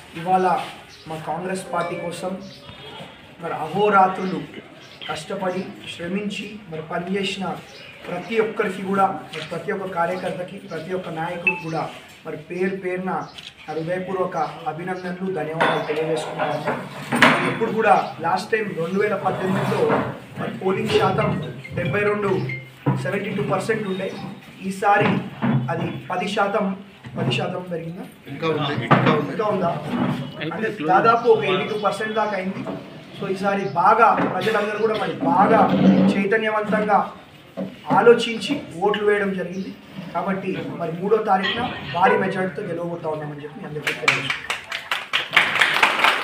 ఇవాళ మా కాంగ్రెస్ పార్టీ కోసం మరి అహోరాత్రులు కష్టపడి శ్రమించి మరి పనిచేసిన ప్రతి ఒక్కరికి కూడా మరి ప్రతి ఒక్క కార్యకర్తకి ప్రతి ఒక్క నాయకుడికి కూడా మరి పేరు పేరున నా హృదయపూర్వక అభినందనలు ధన్యవాదాలు తెలియజేసుకుంటాను మరి ఎప్పుడు కూడా లాస్ట్ టైం రెండు వేల పద్దెనిమిదిలో మరి పోలింగ్ శాతం డెబ్బై రెండు సెవెంటీ టూ పర్సెంట్ ఉండే ఈసారి అది పది శాతం పది శాతం పెరిగిందా ఇంకా ఉంది ఇంకా ఉంది ఇంకా ఉందా అంటే దాదాపు ఒక ఎయిటీ టూ పర్సెంట్ దాకా అయింది సో ఈసారి బాగా ప్రజలందరూ కూడా మరి బాగా చైతన్యవంతంగా ఆలోచించి ఓట్లు వేయడం జరిగింది కాబట్టి మరి మూడో తారీఖున భారీ మెజార్టీతో గెలవబోతా ఉన్నామని చెప్పి అందరికీ తెలియజేస్తున్నాను